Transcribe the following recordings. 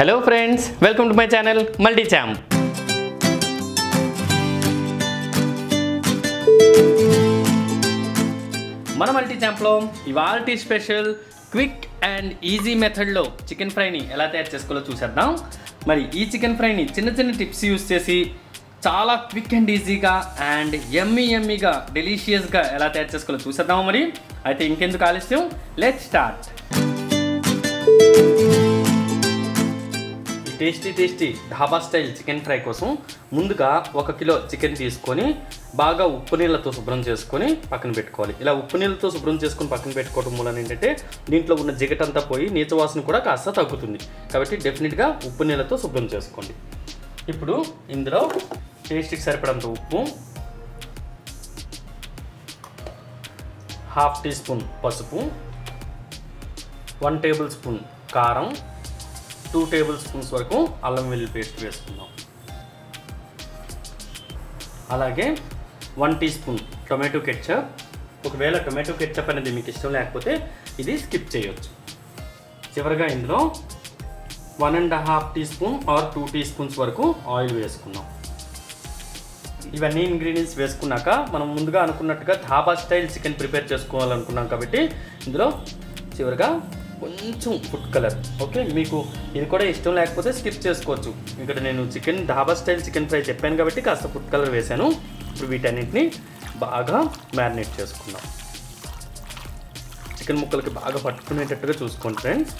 hello friends welcome to my channel multi champ మన multi ఛాంప్లో ఇవాల్టి స్పెషల్ క్విక్ అండ్ ఈజీ మెథడ్లో chicken ఫ్రైని ఎలా తయారు చేసుకోవాలో చూసేద్దాం మరి ఈ చికెన్ ఫ్రైని చిన్న చిన్న టిప్స్ యూస్ చేసి చాలా క్విక్ అండ్ ఈజీగా అండ్ ఎమ్మీ ఎమ్మీగా డెలీషియస్గా ఎలా తయారు చేసుకోవాలో చూసేద్దాం మరి అయితే ఇంకెందుకు ఆలస్యం లెట్ స్టార్ట్ ఈ tasty tasty dhaba style chicken fry కోసం ముందుగా ఒక కిలో చికెన్ తీసుకొని బాగా ఉప్పు నీళ్ళతో శుభ్రం చేసుకొని పక్కన పెట్టుకోవాలి ఇలా ఉప్పు నీళ్ళతో శుభ్రం చేసుకొని పక్కన పెట్టుకోవడం మూలన ఏంటంటే దీంట్లో ఉన్న జిగటంతా పోయి నీచ వాసన కూడా కాస్త తగ్గుతుంది కాబట్టి డెఫినెట్గా ఉప్పు నీళ్ళతో శుభ్రం చేసుకోండి ఇప్పుడు ఇందులో టేస్ట్కి సరిపడంత ఉప్పు హాఫ్ టీ స్పూన్ పసుపు వన్ టేబుల్ స్పూన్ కారం టూ టేబుల్ స్పూన్స్ వరకు అల్లం వెల్లుల్లి పేస్ట్ వేసుకుందాం అలాగే one teaspoon tomato ketchup ఒకవేళ టొమాటో కెచ్చప్ అనేది మీకు ఇష్టం లేకపోతే ఇది స్కిప్ చేయొచ్చు చివరిగా ఇందులో one and half teaspoon or two teaspoons వరకు ఆయిల్ వేసుకుందాం ఇవన్నీ ఇంగ్రీడియంట్స్ వేసుకున్నాక మనం ముందుగా అనుకున్నట్టుగా ధాబా స్టైల్ చికెన్ ప్రిపేర్ చేసుకోవాలనుకున్నాం కాబట్టి ఇందులో చివరిగా కొంచెం ఫుడ్ కలర్ ఓకే మీకు ఇది కూడా ఇష్టం లేకపోతే స్కిప్ చేసుకోవచ్చు ఇక్కడ నేను chicken dhaba style chicken fry చెప్పాను కాబట్టి కాస్త ఫుడ్ కలర్ వేశాను ఇప్పుడు వీటన్నిటిని బాగా మ్యారినేట్ చేసుకుందాం చికెన్ ముక్కలకి బాగా పట్టుకునేటట్టుగా చూసుకోండి ఫ్రెండ్స్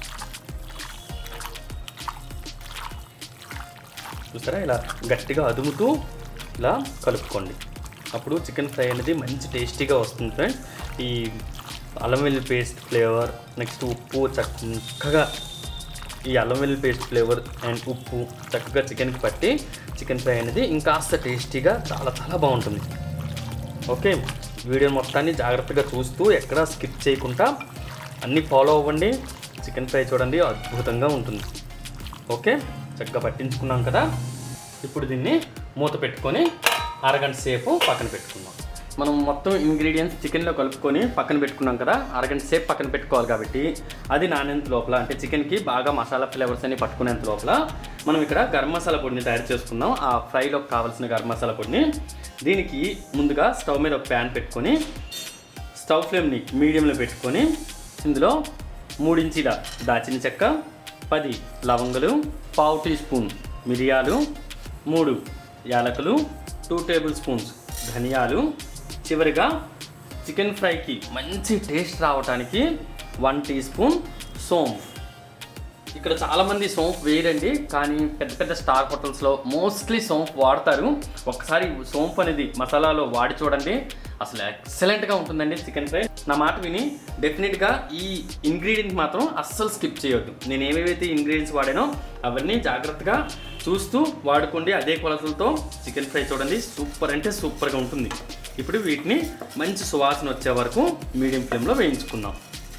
చూసారా ఇలా గట్టిగా అదుముతూ ఇలా కలుపుకోండి అప్పుడు చికెన్ ఫ్రై అనేది మంచి టేస్టీగా వస్తుంది ఫ్రెండ్స్ ఈ అల్లం వెల్లుల్లి పేస్ట్ ఫ్లేవర్ నెక్స్ట్ ఉప్పు చక్కగా ఈ అల్లం వెల్లుల్లి పేస్ట్ ఫ్లేవర్ అండ్ ఉప్పు చక్కగా చికెన్కి పట్టి చికెన్ ఫ్రై అనేది ఇంకాస్త టేస్టీగా చాలా చాలా బాగుంటుంది ఓకే వీడియో మొత్తాన్ని జాగ్రత్తగా చూస్తూ ఎక్కడా స్కిప్ చేయకుండా అన్నీ ఫాలో అవ్వండి చికెన్ ఫ్రై చూడండి అద్భుతంగా ఉంటుంది ఓకే చక్కగా పట్టించుకున్నాం కదా ఇప్పుడు దీన్ని మూత పెట్టుకొని అరగంట సేపు పక్కన పెట్టుకుందాం మనం మొత్తం ఇంగ్రీడియంట్స్ చికెన్లో కలుపుకొని పక్కన పెట్టుకున్నాం కదా అరగంట సేపు పక్కన పెట్టుకోవాలి కాబట్టి అది నానేంత లోపల అంటే చికెన్కి బాగా మసాలా ఫ్లేవర్స్ అన్ని పట్టుకునేంత లోపల మనం ఇక్కడ గరం మసాలా పొడిని తయారు చేసుకుందాం ఆ ఫ్రైలోకి కావాల్సిన గరం మసాలా పొడిని దీనికి ముందుగా స్టవ్ మీద ఒక ప్యాన్ పెట్టుకొని స్టవ్ ఫ్లేమ్ని మీడియంలో పెట్టుకొని ఇందులో మూడించీల దాచిన చెక్క పది లవంగలు పావు టీ స్పూన్ మిరియాలు మూడు యాలకులు టూ టేబుల్ స్పూన్స్ ధనియాలు చివరిగా చికెన్ ఫ్రైకి మంచి టేస్ట్ రావడానికి వన్ టీ స్పూన్ సోంఫ్ ఇక్కడ చాలామంది సోంఫ్ వేయరండి కానీ పెద్ద పెద్ద స్టార్ హోటల్స్లో మోస్ట్లీ సోంఫ్ వాడతారు ఒకసారి సోంఫ్ అనేది మసాలాలో వాడి చూడండి అసలు ఎక్సలెంట్గా ఉంటుందండి చికెన్ ఫ్రై నా మాట విని డెఫినెట్గా ఈ ఇంగ్రీడియంట్ మాత్రం అస్సలు స్కిప్ చేయొద్దు నేను ఏవేవైతే ఇంగ్రీడియంట్స్ వాడానో అవన్నీ జాగ్రత్తగా చూస్తూ వాడుకోండి అదే కొలతలతో చికెన్ ఫ్రై చూడండి సూపర్ అంటే సూపర్గా ఉంటుంది ఇప్పుడు వీటిని మంచి సువాసన వచ్చే వరకు మీడియం ఫ్లేమ్లో వేయించుకుందాం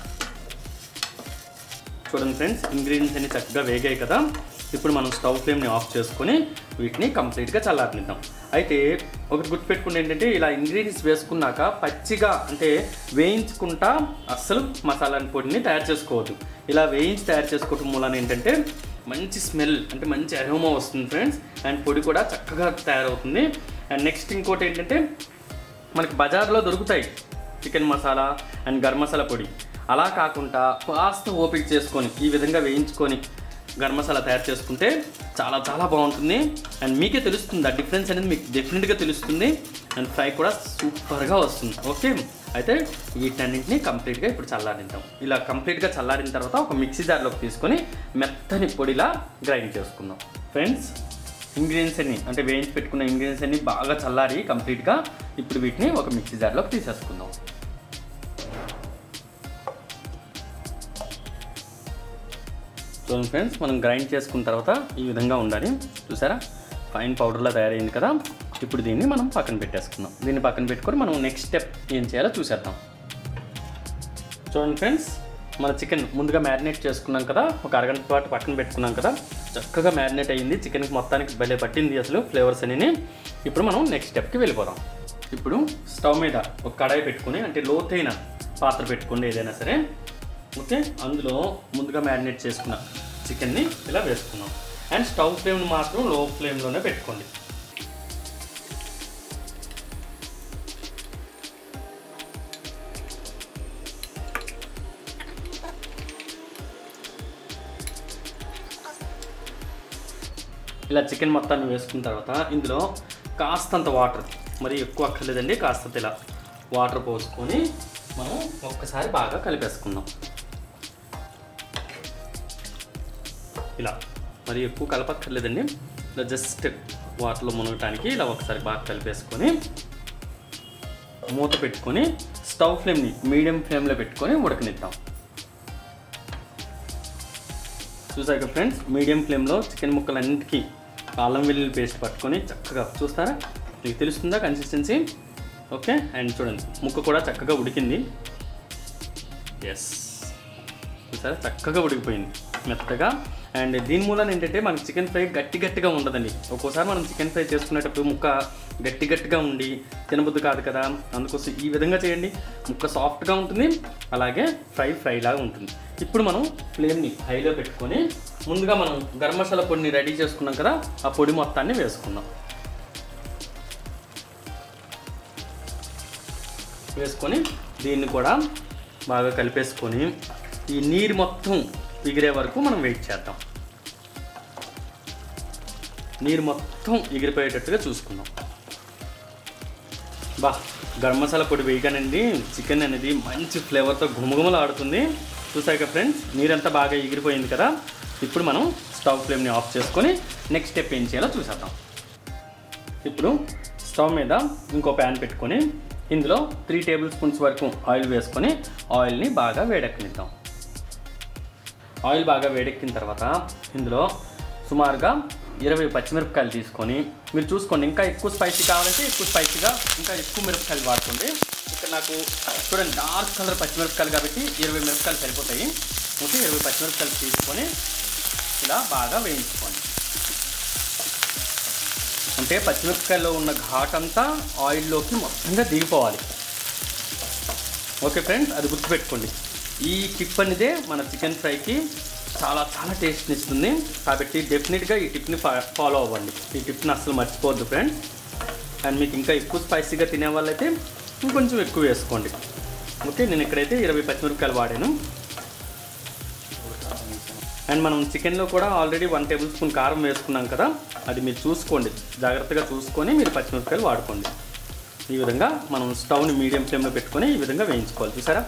చూడండి ఫ్రెండ్స్ ఇంగ్రీడియంట్స్ అన్ని చక్కగా వేగాయి కదా ఇప్పుడు మనం స్టవ్ ఫ్లేమ్ని ఆఫ్ చేసుకొని వీటిని కంప్లీట్గా చల్లారనిద్దాం అయితే ఒకటి గుర్తుపెట్టుకుంటే ఏంటంటే ఇలా ఇంగ్రీడియంట్స్ వేసుకున్నాక పచ్చిగా అంటే వేయించుకుంటా అస్సలు మసాలా పొడిని తయారు చేసుకోవద్దు ఇలా వేయించి తయారు చేసుకోవటం మూలన ఏంటంటే మంచి స్మెల్ అంటే మంచి అరోమా వస్తుంది ఫ్రెండ్స్ అండ్ పొడి కూడా చక్కగా తయారవుతుంది అండ్ నెక్స్ట్ ఇంకోటి ఏంటంటే మనకి బజార్లో దొరుకుతాయి చికెన్ మసాలా అండ్ గరం మసాలా పొడి అలా కాకుండా కాస్త ఓపిక చేసుకొని ఈ విధంగా వేయించుకొని గరం మసాలా తయారు చేసుకుంటే చాలా చాలా బాగుంటుంది అండ్ మీకే తెలుస్తుంది ఆ డిఫరెన్స్ అనేది మీకు డెఫినెట్గా తెలుస్తుంది అండ్ ఫ్రై కూడా సూపర్గా వస్తుంది ఓకే అయితే వీటన్నింటినీ కంప్లీట్గా ఇప్పుడు చల్లారిద్దాం ఇలా కంప్లీట్గా చల్లారిన తర్వాత ఒక మిక్సీ జార్లోకి తీసుకొని మెత్తని పొడిలా గ్రైండ్ చేసుకుందాం ఫ్రెండ్స్ ఇంగ్రీడియంట్స్ అన్ని అంటే వేయించి పెట్టుకున్న ఇంగ్రీడియంట్స్ అన్ని బాగా చల్లారి కంప్లీట్గా ఇప్పుడు వీటిని ఒక మిక్సీ జార్లోకి తీసేసుకుందాం చూడండి ఫ్రెండ్స్ మనం గ్రైండ్ చేసుకున్న తర్వాత ఈ విధంగా ఉండాలి చూసారా ఫైన్ పౌడర్లా తయారైంది కదా ఇప్పుడు దీన్ని మనం పక్కన పెట్టేసుకుందాం దీన్ని పక్కన పెట్టుకొని మనం నెక్స్ట్ స్టెప్ ఏం చేయాలో చూసేద్దాం చూడండి ఫ్రెండ్స్ మన చికెన్ ముందుగా మ్యారినేట్ చేసుకున్నాం కదా ఒక అరగంట పాటు పక్కన పెట్టుకున్నాం కదా చక్కగా మ్యారినేట్ అయ్యింది చికెన్కి మొత్తానికి భలే పట్టింది అసలు ఫ్లేవర్స్ అన్ని ఇప్పుడు మనం నెక్స్ట్ స్టెప్కి వెళ్ళిపోదాం ఇప్పుడు స్టవ్ మీద ఒక కడాయి పెట్టుకొని అంటే లోతైన పాత్ర పెట్టుకోండి ఏదైనా సరే ఓకే అందులో ముందుగా మ్యారినేట్ చేసుకున్న చికెన్ని ఇలా వేసుకున్నాం అండ్ స్టవ్ ఫ్లేమ్ని మాత్రం లో ఫ్లేమ్లోనే పెట్టుకోండి ఇలా చికెన్ మొత్తాన్ని వేసుకున్న తర్వాత ఇందులో కాస్తంత వాటర్ మరి ఎక్కువ అక్కర్లేదండి కాస్తంత ఇలా వాటర్ పోసుకొని మనం ఒక్కసారి బాగా కలిపేసుకుందాం ఇలా మరి ఎక్కువ కలపక్కర్లేదండి ఇలా జస్ట్ వాటర్లో మునగటానికి ఇలా ఒకసారి బాగా కలిపేసుకొని మూత పెట్టుకొని స్టవ్ ఫ్లేమ్ని మీడియం ఫ్లేమ్లో పెట్టుకొని ఉడకనిద్దాం చూసాక ఫ్రెండ్స్ మీడియం ఫ్లేమ్లో చికెన్ ముక్కలన్నిటికీ అల్లం వెల్లుల్లి పేస్ట్ పట్టుకొని చక్కగా చూస్తారా మీకు తెలుస్తుందా కన్సిస్టెన్సీ ఓకే అండ్ చూడండి ముక్క కూడా చక్కగా ఉడికింది ఎస్ చూసారా చక్కగా ఉడికిపోయింది మెత్తగా అండ్ దీని మూలన ఏంటంటే మనకి చికెన్ ఫ్రై గట్టి గట్టిగా ఉండదండి ఒక్కోసారి మనం చికెన్ ఫ్రై చేసుకునేటప్పుడు ముక్క గట్టి గట్టిగా ఉండి తినబుద్ధి కాదు కదా అందుకోసం ఈ విధంగా చేయండి ముక్క సాఫ్ట్గా ఉంటుంది అలాగే ఫ్రై ఫ్రై లాగా ఉంటుంది ఇప్పుడు మనం ఫ్లేమ్ని హైలో పెట్టుకొని ముందుగా మనం గరం మసాలా పొడిని రెడీ చేసుకున్నాం కదా ఆ పొడి మొత్తాన్ని వేసుకుందాం వేసుకొని దీన్ని కూడా బాగా కలిపేసుకొని ఈ నీరు మొత్తం ఎగిరే వరకు మనం వెయిట్ చేద్దాం నీరు మొత్తం ఎగిరిపోయేటట్టుగా చూసుకుందాం బా గరం మసాలా పొడి వేయగానండి చికెన్ అనేది మంచి ఫ్లేవర్తో గుమగుమలు ఆడుతుంది చూసాక ఫ్రెండ్స్ నీరంతా బాగా ఎగిరిపోయింది కదా ఇప్పుడు మనం స్టవ్ ఫ్లేమ్ని ఆఫ్ చేసుకొని నెక్స్ట్ స్టెప్ ఏం చేయాలో చూసేద్దాం ఇప్పుడు స్టవ్ మీద ఇంకో ప్యాన్ పెట్టుకొని ఇందులో త్రీ టేబుల్ స్పూన్స్ వరకు ఆయిల్ వేసుకొని ఆయిల్ని బాగా వేడెక్కనిద్దాం ఆయిల్ బాగా వేడెక్కిన తర్వాత ఇందులో సుమారుగా ఇరవై పచ్చిమిరపకాయలు తీసుకొని మీరు చూసుకోండి ఇంకా ఎక్కువ స్పైసీ కావాలంటే ఎక్కువ స్పైసీగా ఇంకా ఎక్కువ మిరపకాయలు వాడుకోండి ఇక్కడ నాకు చూడండి డార్క్ కలర్ పచ్చిమిరపకాయలు కాబట్టి ఇరవై మిరపకాయలు సరిపోతాయి ఓకే ఇరవై పచ్చిమిరపకాయలు తీసుకొని ఇలా బాగా వేయించుకోండి అంటే పచ్చిమిరపకాయలో ఉన్న ఘాట్ అంతా ఆయిల్లోకి మొత్తంగా దిగిపోవాలి ఓకే ఫ్రెండ్స్ అది గుర్తుపెట్టుకోండి ఈ టిప్ అనేదే మన చికెన్ ఫ్రైకి చాలా చాలా టేస్ట్ని ఇస్తుంది కాబట్టి డెఫినెట్గా ఈ టిప్ని ఫాలో అవ్వండి ఈ టిప్ని అస్సలు మర్చిపోవద్దు ఫ్రెండ్స్ అండ్ మీకు ఇంకా ఎక్కువ స్పైసీగా తినే వాళ్ళైతే ఇంకొంచెం ఎక్కువ వేసుకోండి ఓకే నేను ఇక్కడైతే ఇరవై పచ్చిమిరపకాయలు వాడాను అండ్ మనం చికెన్లో కూడా ఆల్రెడీ వన్ టేబుల్ స్పూన్ కారం వేసుకున్నాం కదా అది మీరు చూసుకోండి జాగ్రత్తగా చూసుకొని మీరు పచ్చిమిరపకాయలు వాడుకోండి ఈ విధంగా మనం స్టవ్ని మీడియం ఫ్లేమ్లో పెట్టుకొని ఈ విధంగా వేయించుకోవాలి చూసారా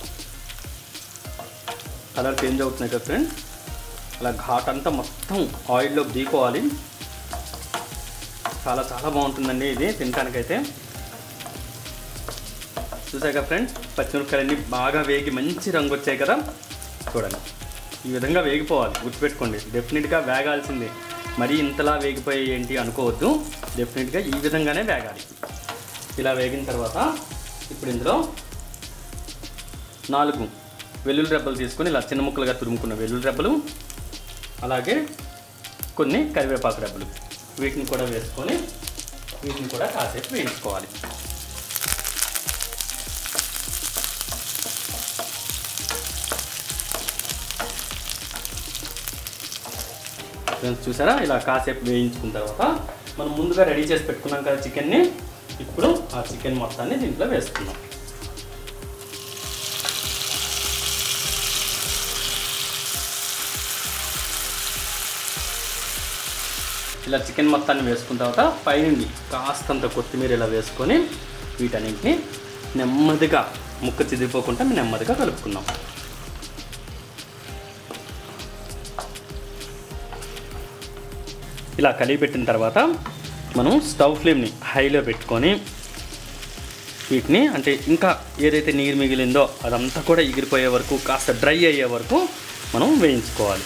కలర్ చేంజ్ అవుతున్నాయి కదా ఫ్రెండ్స్ అలా ఘాట్ అంతా మొత్తం ఆయిల్లో దిగిపోవాలి చాలా చాలా బాగుంటుందండి ఇది తినడానికైతే చూసాక ఫ్రెండ్స్ పచ్చిమిరపకాయలన్నీ బాగా వేగి మంచి రంగు వచ్చాయి కదా చూడండి ఈ విధంగా వేగిపోవాలి గుర్తుపెట్టుకోండి డెఫినెట్గా వేగాల్సిందే మరీ ఇంతలా వేగిపోయి ఏంటి అనుకోవద్దు డెఫినెట్గా ఈ విధంగానే వేగాలి ఇలా వేగిన తర్వాత ఇప్పుడు ఇందులో నాలుగు వెల్లుల్లి రెబ్బలు తీసుకొని ఇలా చిన్న ముక్కలుగా తురుముకున్న వెల్లుల్లి రెబ్బలు అలాగే కొన్ని కరివేపాకు రెబ్బలు వీటిని కూడా వేసుకొని వీటిని కూడా కాసేపు వేయించుకోవాలి ఫ్రెండ్స్ చూసారా ఇలా కాసేపు వేయించుకున్న తర్వాత మనం ముందుగా రెడీ చేసి పెట్టుకున్నాం కదా చికెన్ని ఇప్పుడు ఆ చికెన్ మొత్తాన్ని దీంట్లో వేసుకుందాం ఇలా చికెన్ మొత్తాన్ని వేసుకున్న తర్వాత పైనుండి కాస్తంత కొత్తిమీర ఇలా వేసుకొని వీటన్నింటిని నెమ్మదిగా ముక్క చిదిరిపోకుండా నెమ్మదిగా కలుపుకుందాం ఇలా కలిపి పెట్టిన తర్వాత మనం స్టవ్ ఫ్లేమ్ని హైలో పెట్టుకొని వీటిని అంటే ఇంకా ఏదైతే నీరు మిగిలిందో అదంతా కూడా ఎగిరిపోయే వరకు కాస్త డ్రై అయ్యే వరకు మనం వేయించుకోవాలి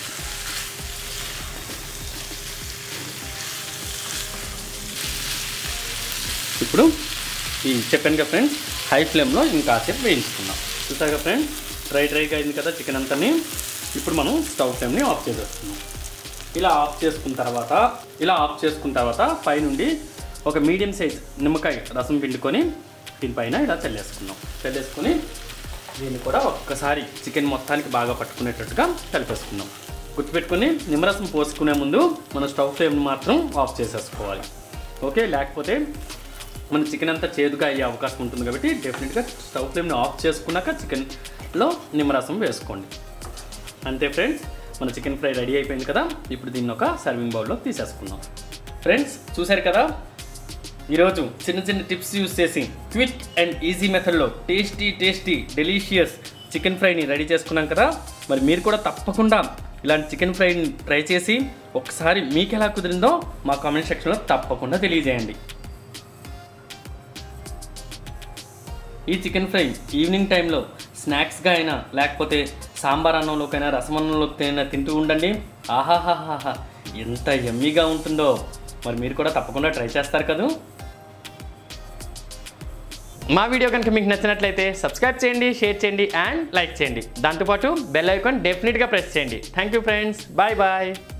ఇప్పుడు ఈ చెప్పాను కదా ఫ్రెండ్స్ హై ఫ్లేమ్లో ఇంకాసేపు వేయించుకుందాం చూసారు ఫ్రెండ్స్ డ్రై డ్రైగా అయింది కదా చికెన్ అంతని ఇప్పుడు మనం స్టవ్ ఫ్లేమ్ని ఆఫ్ చేసేస్తున్నాం ఇలా ఆఫ్ చేసుకున్న తర్వాత ఇలా ఆఫ్ చేసుకున్న తర్వాత పైనుండి ఒక మీడియం సైజ్ నిమ్మకాయ రసం పిండుకొని దీనిపైన ఇలా చల్లేసుకున్నాం చల్లేసుకొని దీన్ని కూడా ఒక్కసారి చికెన్ మొత్తానికి బాగా పట్టుకునేటట్టుగా కలిపేసుకుందాం గుర్తుపెట్టుకొని నిమ్మరసం పోసుకునే ముందు మన స్టవ్ ఫ్లేమ్ని మాత్రం ఆఫ్ చేసేసుకోవాలి ఓకే లేకపోతే మన చికెన్ అంతా చేదుగా అయ్యే అవకాశం ఉంటుంది కాబట్టి డెఫినెట్గా స్టవ్ ఫ్లేమ్ని ఆఫ్ చేసుకున్నాక చికెన్లో నిమ్మరసం వేసుకోండి అంతే ఫ్రెండ్స్ మన చికెన్ ఫ్రై రెడీ అయిపోయింది కదా ఇప్పుడు దీన్ని ఒక సర్వింగ్ బౌల్లో తీసేసుకుందాం ఫ్రెండ్స్ చూశారు కదా ఈరోజు చిన్న చిన్న టిప్స్ యూస్ చేసి క్విక్ అండ్ ఈజీ మెథడ్లో టేస్టీ టేస్టీ డెలీషియస్ చికెన్ ఫ్రైని రెడీ చేసుకున్నాం కదా మరి మీరు కూడా తప్పకుండా ఇలాంటి చికెన్ ఫ్రైని ట్రై చేసి ఒకసారి మీకు ఎలా కుదిరిందో మా కామెంట్ సెక్షన్లో తప్పకుండా తెలియజేయండి ఈ చికెన్ ఫ్రై ఈవినింగ్ టైంలో స్నాక్స్గా అయినా లేకపోతే సాంబార్ అన్నంలోకైనా రసం అన్నంలోకైనా తింటూ ఉండండి ఆహాహాహాహా ఎంత ఎమ్మీగా ఉంటుందో మరి మీరు కూడా తప్పకుండా ట్రై చేస్తారు కదా మా వీడియో కనుక మీకు నచ్చినట్లయితే సబ్స్క్రైబ్ చేయండి షేర్ చేయండి అండ్ లైక్ చేయండి దాంతోపాటు బెల్ ఐకాన్ డెఫినెట్గా ప్రెస్ చేయండి thank you friends bye bye